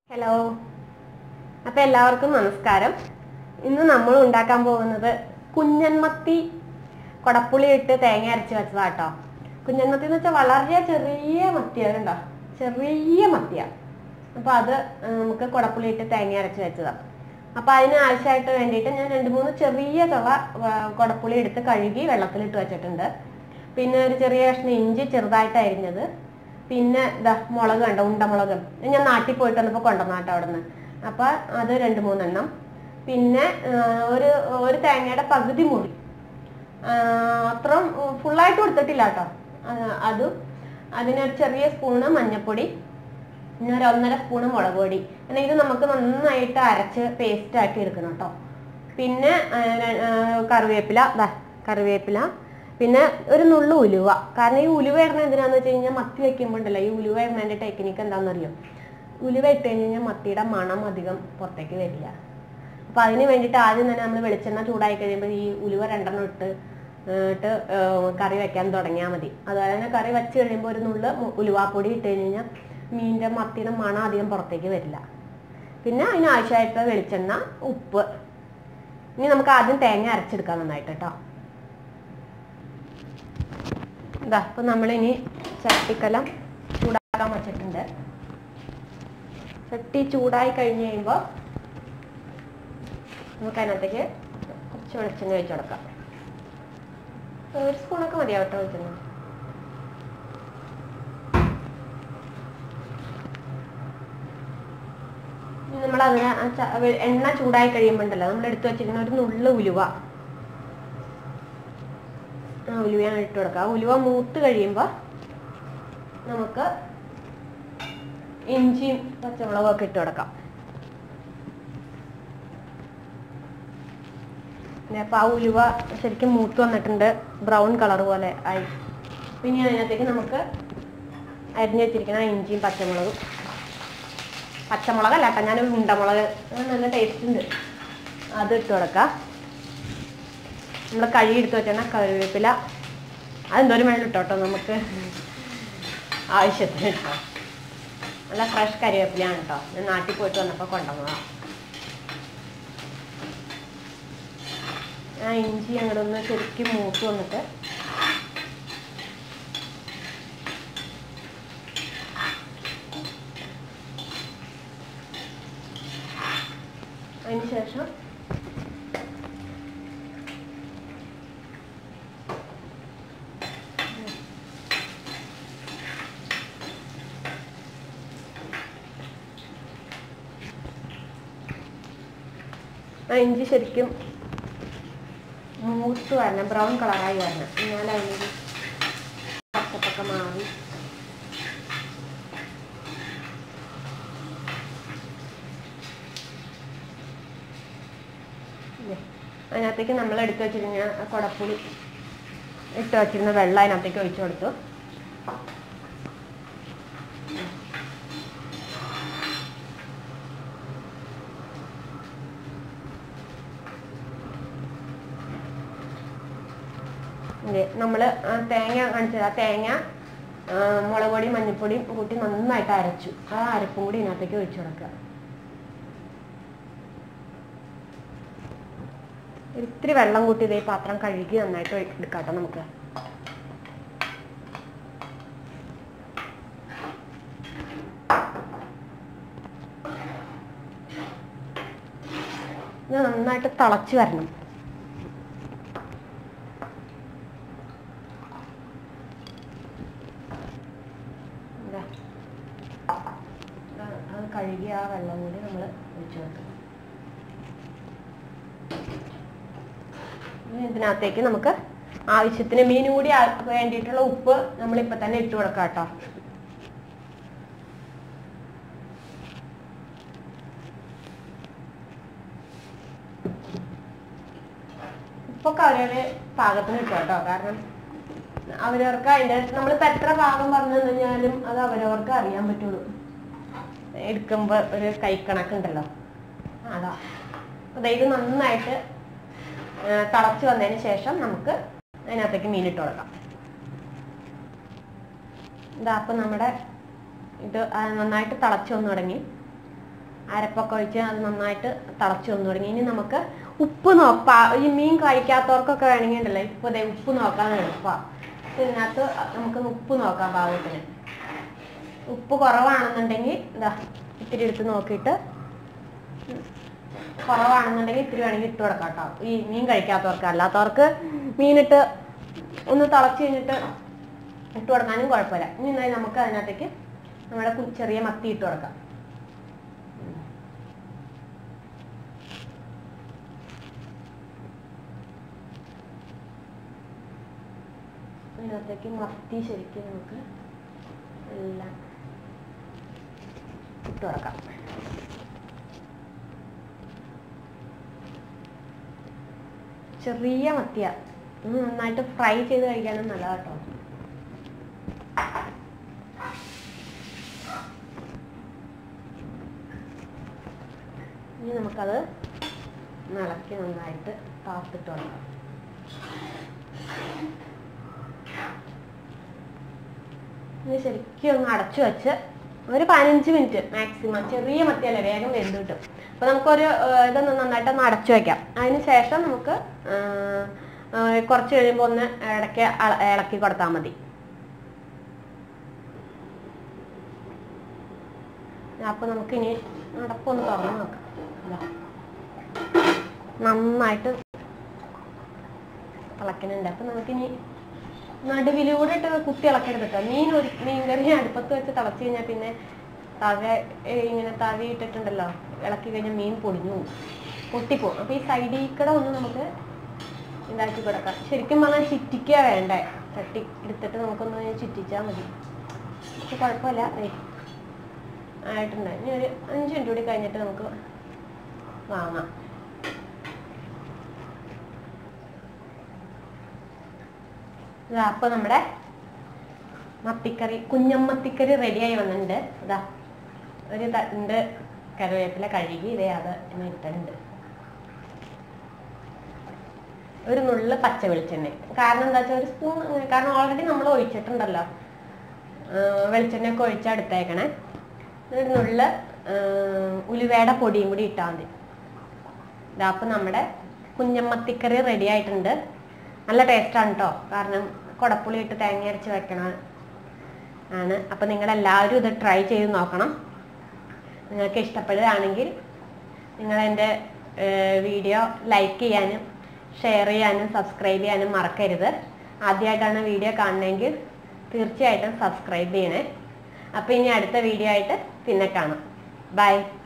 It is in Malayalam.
ഹലോ അപ്പം എല്ലാവർക്കും നമസ്കാരം ഇന്ന് നമ്മൾ ഉണ്ടാക്കാൻ പോകുന്നത് കുഞ്ഞൻമത്തി കൊടപ്പുളി ഇട്ട് തേങ്ങ അരച്ച് വെച്ചതാട്ടോ കുഞ്ഞൻമത്തി എന്ന് വെച്ചാൽ വളരെ ചെറിയ മത്തിയാണ് കേട്ടോ ചെറിയ മത്തിയാണ് അപ്പോൾ അത് ആ, നമുക്ക് കൊടപ്പുളി ഇട്ട് തേങ്ങ അരച്ച് വെച്ചതാണ് അപ്പോൾ അതിന് ആവശ്യമായിട്ട് വേണ്ടിയിട്ട് ഞാൻ രണ്ട് മൂന്ന് ചെറിയ തവ ആ, കൊടപ്പുളി എടുത്ത് കഴുകി വെള്ളത്തിലിട്ട് വെച്ചിട്ടുണ്ട് പിന്നെ ഒരു ചെറിയ കഷ്ണം ഇഞ്ചി ചെറുതായിട്ട് അരിഞ്ഞത് പിന്നെ ഇതാ മുളക് കണ്ടോ ഉണ്ടമുളക് ഇത് ഞാൻ നാട്ടിൽ പോയിട്ട് വന്നപ്പോൾ കൊണ്ടുവന്നാട്ടോ അവിടെ നിന്ന് അപ്പൊ അത് രണ്ട് മൂന്നെണ്ണം പിന്നെ ആ, ഒരു ഒരു തേങ്ങയുടെ പകുതി മുറി ആ, അത്രയും ഫുള്ളായിട്ട് കൊടുത്തിട്ടില്ല കേട്ടോ അതും അതിനൊരു ചെറിയ സ്പൂണ് മഞ്ഞൾപ്പൊടി പിന്നെ ഒരു ഒന്നര സ്പൂണ് മുളക് പൊടി പിന്നെ ഇത് നമുക്ക് നന്നായിട്ട് അരച്ച് പേസ്റ്റ് ആക്കി എടുക്കണം കേട്ടോ പിന്നെ ആ, ര- ആ, കറിവേപ്പില ദാ കറിവേപ്പില പിന്നെ ഒരു നുള്ളു ഉലുവ കാരണം ഈ ഉലുവ ഇടുന്നത് എന്തിനാന്ന് വെച്ച് കഴിഞ്ഞാൽ മത്തി വെക്കുമ്പോൾ ഉണ്ടല്ലോ ഈ ഉലുവ ഇടുന്നതിന്റെ ടെക്നിക്ക് എന്താണെന്നറിയോ ഉലുവ ഇട്ട് കഴിഞ്ഞ് കഴിഞ്ഞാൽ മത്തിയുടെ മണം അധികം പുറത്തേക്ക് വരില്ല അപ്പൊ അതിന് വേണ്ടിയിട്ട് ആദ്യം തന്നെ നമ്മൾ വെളിച്ചെണ്ണ ചൂടായി കഴിയുമ്പോൾ ഈ ഉലുവ രണ്ടെണ്ണം ഇട്ട് ഏ, ഇട്ട് ഏ, കറി വെക്കാൻ തുടങ്ങിയാൽ മതി അതുപോലെ തന്നെ കറി വെച്ച് കഴിയുമ്പോൾ ഒരു നുള്ള് മു- ഉലുവാപ്പൊടി ഇട്ട് കഴിഞ്ഞ് കഴിഞ്ഞാൽ മീനിന്റെ മത്തിയുടെ മണം അധികം പുറത്തേക്ക് വരില്ല പിന്നെ അതിനാവശ്യമായിട്ട് വെളിച്ചെണ്ണ ഉപ്പ് ഇനി നമുക്ക് ആദ്യം തേങ്ങ അരച്ചെടുക്കാം നന്നായിട്ട് കേട്ടോ ഇതാ അപ്പൊ നമ്മളിനി ചട്ടിക്കലം ചൂടാക്കാൻ വെച്ചിട്ടുണ്ട് ചട്ടി ചൂടായി കഴിഞ്ഞ് കഴിയുമ്പോൾ നമുക്ക് അതിനകത്തേക്ക് കുറച്ച് വെളിച്ചെണ്ണ ഒഴിച്ചു കൊടുക്കാം ഒരു സ്പൂണൊക്കെ മതിയാവട്ടോ വെളിച്ചെണ്ണ നമ്മൾ അതിന് ആ ച- വെ- എണ്ണ ചൂടായി കഴിയുമ്പോൾ ഉണ്ടല്ലോ നമ്മൾ എടുത്തു വെച്ചിരിക്കുന്ന ഒരു നുള്ളു ഉലുവ ആ ഉലുവയാണ് ഇട്ട് കൊടുക്കുക ആ ഉലുവ മൂത്ത് കഴിയുമ്പോൾ നമുക്ക് ഇഞ്ചിയും പച്ചമുളകും ഒക്കെ ഇട്ട് കൊടുക്കാം പിന്നെ അപ്പൊ ആ ഉലുവ ശരിക്കും മൂത്ത് വന്നിട്ടുണ്ട് ബ്രൗൺ കളർ പോലെ ആയി പിന്നെ അതിനകത്തേക്ക് നമുക്ക് അരിഞ്ഞു വെച്ചിരിക്കുന്ന ആ ഇഞ്ചിയും പച്ചമുളകും പച്ചമുളകല്ല കേട്ടോ ഞാൻ ഉണ്ടമുളക് അത് നല്ല ടേസ്റ്റ് ഉണ്ട് അത് ഇട്ട് കൊടുക്കാം നമ്മൾ കഴുകി എടുത്ത് വെച്ചാൽ കറിവേപ്പില അതെന്തോരം വേണം ഇട്ടോട്ടോ നമുക്ക് ആവശ്യത്തിന് കേട്ടോ നല്ല ഫ്രഷ് കരിവേപ്പിലയാണ് കേട്ടോ ഞാൻ നാട്ടിൽ പോയിട്ട് വന്നപ്പോൾ കൊണ്ടുവന്നതാണ് ആ ഇഞ്ചി അങ്ങോട്ട് ഒന്ന് ശരിക്കും മൂത്ത് വന്നിട്ട് അതിന് ശേഷം ആ ഇഞ്ചി ശരിക്കും മൂത്ത് വരണം ബ്രൗൺ കളറായി വരണം എന്നാലും അതിനൊരു പച്ചപ്പൊക്കെ മാറി ഇല്ലേ? അതിനകത്തേക്ക് നമ്മൾ എടുത്തു വെച്ചിരുന്ന ആ കുടപ്പുളി ഇട്ട് വെച്ചിരുന്ന വെള്ളം അതിനകത്തേക്ക് ഒഴിച്ചു കൊടുത്തു നമ്മൾ തേങ്ങ കാണിച്ചത് ആ തേങ്ങ ആ, മുളക് പൊടിയും മഞ്ഞൾപ്പൊടിയും കൂട്ടി നന്നായിട്ട് അരച്ചു ആ അരപ്പും കൂടി ഇതിനകത്തേക്ക് ഒഴിച്ചു കൊടുക്കുക ഇത്തിരി വെള്ളം കൂട്ടി ഇതേ പാത്രം കഴുകി നന്നായിട്ട് ഒഴി- എടുക്കാട്ടോ നമുക്ക് ഇത് നന്നായിട്ട് തിളച്ച് വരണം ഇതാ. ആ- അത് കഴുകി ആ വെള്ളം കൂടി നമ്മൾ ഒഴിച്ചു കൊടുക്കണം ഇനി ഇതിനകത്തേക്ക് നമുക്ക് ആവശ്യത്തിന് മീനും കൂടി ആ- വേണ്ടിയിട്ടുള്ള ഉപ്പ് നമ്മൾ ഇപ്പൊ തന്നെ ഇട്ട് കൊടുക്കാം കേട്ടോ ഉപ്പൊക്കെ അവരവരെ പാകത്തിന് ഇട്ടു കേട്ടോ കാരണം അവരവർക്ക് അതിന്റെ നമ്മളിപ്പോ എത്ര പാകം പറഞ്ഞു കഴിഞ്ഞാലും അത് അവരവർക്ക് അറിയാൻ പറ്റുള്ളൂ എടുക്കുമ്പോ ഒരു കൈക്കണക്കുണ്ടല്ലോ അതാ അപ്പൊ ദേ ഇത് നന്നായിട്ട് തിളച്ച് വന്നതിന് ശേഷം നമുക്ക് അതിനകത്തേക്ക് മീനിട്ട് കൊടുക്കാം ഇതാ അപ്പൊ നമ്മുടെ ഇത് ആ നന്നായിട്ട് തിളച്ച് വന്നു തുടങ്ങി അരപ്പൊക്കെ ഒഴിച്ച് അത് നന്നായിട്ട് തിളച്ച് വന്നു തുടങ്ങി ഇനി നമുക്ക് ഉപ്പ് നോക്കാ ഈ മീൻ കഴിക്കാത്തവർക്കൊക്കെ വേണമെങ്കിൽ ഉണ്ടല്ലോ ഇപ്പൊ ദേ ഉപ്പ് നോക്കാൻ എളുപ്പമാണ് ഇതിനകത്ത് നമുക്ക് ഉപ്പ് നോക്കാം പാകത്തിന് ഉപ്പ് കുറവാണെന്നുണ്ടെങ്കിൽ ഇതാ ഇത്തിരി എടുത്ത് നോക്കിയിട്ട് കുറവാണെന്നുണ്ടെങ്കിൽ ഇത്തിരി വേണമെങ്കിൽ ഇട്ട് കൊടുക്കാം കേട്ടോ ഈ മീൻ കഴിക്കാത്തവർക്ക് അല്ലാത്തവർക്ക് മീനിട്ട് ഒന്ന് തിളച്ച് കഴിഞ്ഞിട്ട് ഇട്ട് കൊടുക്കാനും കുഴപ്പമില്ല ഇനി എന്തായാലും നമുക്ക് അതിനകത്തേക്ക് നമ്മുടെ കു- ചെറിയ മത്തി ഇട്ട് കൊടുക്കാം അതിനകത്തേക്ക് മത്തി ശരിക്കും നമുക്ക് എല്ലാം ഇട്ട് കൊടുക്കാം ചെറിയ മത്തിയ ഇത് നന്നായിട്ട് ഫ്രൈ ചെയ്ത് കഴിക്കാനും നല്ലതാ കേട്ടോ ഇനി നമുക്കത് ഇളക്കി നന്നായിട്ട് താത്തിട്ട് കൊടുക്കാം ഇനി ശരിക്കും ഒന്ന് അടച്ചു വെച്ച് ഒരു പതിനഞ്ച് മിനിറ്റ് മാക്സിമം ചെറിയ മത്തിയല്ലേ വേഗം വെന്ത് കിട്ടും അപ്പൊ നമുക്കൊരു ഏഹ്, ഇതൊന്ന് നന്നായിട്ട് ഒന്ന് അടച്ചു വെക്കാം അതിന് ശേഷം നമുക്ക് ഏഹ്, ഏഹ്, കുറച്ച് കഴിയുമ്പോൾ ഒന്ന് ഇടയ്ക്ക് അള- ഇളക്കി കൊടുത്താൽ മതി അപ്പൊ നമുക്ക് ഇനി അടപ്പൊന്ന് തുറന്ന് നോക്കാം ഇതാ. നന്നായിട്ട് ഇളക്കുന്നുണ്ട് അപ്പൊ നമുക്കിനി നടുവിലൂടെ ഇട്ട് കുത്തി ഇളക്കരുത് കേട്ടോ മീൻ ഒരു മീൻകറി അടുപ്പത്ത് വെച്ച് തിളച്ച് കഴിഞ്ഞാൽ പിന്നെ തവ ഏ, ഇങ്ങനെ തവി ഇട്ടിട്ടുണ്ടല്ലോ ഇളക്കി കഴിഞ്ഞാൽ മീൻ പൊടിഞ്ഞു പോകും പൊട്ടിപ്പോവും അപ്പൊ ഈ സൈഡിൽ കൂടെ ഒന്ന് നമുക്ക് ഇതാക്കി കൊടുക്കാം ശരിക്കും പറഞ്ഞാൽ ചുറ്റിക്കുക വേണ്ടേ തട്ടി എടുത്തിട്ട് നമുക്കൊന്ന് ചുറ്റിച്ചാൽ മതി പക്ഷെ കുഴപ്പമില്ല ഏയ് ആയിട്ടുണ്ട് ഇനി ഒരു അഞ്ച് മിനിറ്റ് കൂടി കഴിഞ്ഞിട്ട് നമുക്ക് വാങ്ങാം ഇതാ അപ്പൊ നമ്മുടെ മത്തിക്കറി കുഞ്ഞമ്മത്തിക്കറി റെഡിയായി വന്നിട്ടുണ്ട് ഇതാ ഒരു തണ്ട് കറിവേപ്പില കഴുകി ഇതേ അത് ഇനി ഇട്ടിട്ടുണ്ട് ഒരു നുള്ള് പച്ച വെളിച്ചെണ്ണ കാരണം എന്താ വെച്ചാൽ ഒരു സ്പൂൺ കാരണം ഓൾറെഡി നമ്മൾ ഒഴിച്ചിട്ടുണ്ടല്ലോ ആഹ് വെളിച്ചെണ്ണയൊക്കെ ഒഴിച്ചാൽ എടുത്തേക്കണേ ഒരു നുള്ള് ആഹ് ഉലുവയുടെ പൊടിയും കൂടി ഇട്ടാൽ മതി ഇതാ അപ്പം നമ്മുടെ കുഞ്ഞമ്മത്തിക്കറി റെഡി ആയിട്ടുണ്ട് നല്ല ടേസ്റ്റാണ് കേട്ടോ കാരണം കുടപ്പുളി ഇട്ട് തേങ്ങ അരച്ച് വെക്കണ ആണ് അപ്പം നിങ്ങളെല്ലാവരും ഇത് ട്രൈ ചെയ്ത് നോക്കണം നിങ്ങൾക്ക് ഇഷ്ടപ്പെടുകയാണെങ്കിൽ നിങ്ങൾ എൻ്റെ വീഡിയോ ലൈക്ക് ചെയ്യാനും ഷെയർ ചെയ്യാനും സബ്സ്ക്രൈബ് ചെയ്യാനും മറക്കരുത് ആദ്യമായിട്ടാണ് വീഡിയോ കാണണമെങ്കിൽ തീർച്ചയായിട്ടും സബ്സ്ക്രൈബ് ചെയ്യണേ അപ്പോൾ ഇനി അടുത്ത വീഡിയോ ആയിട്ട് പിന്നെ കാണാം ബൈ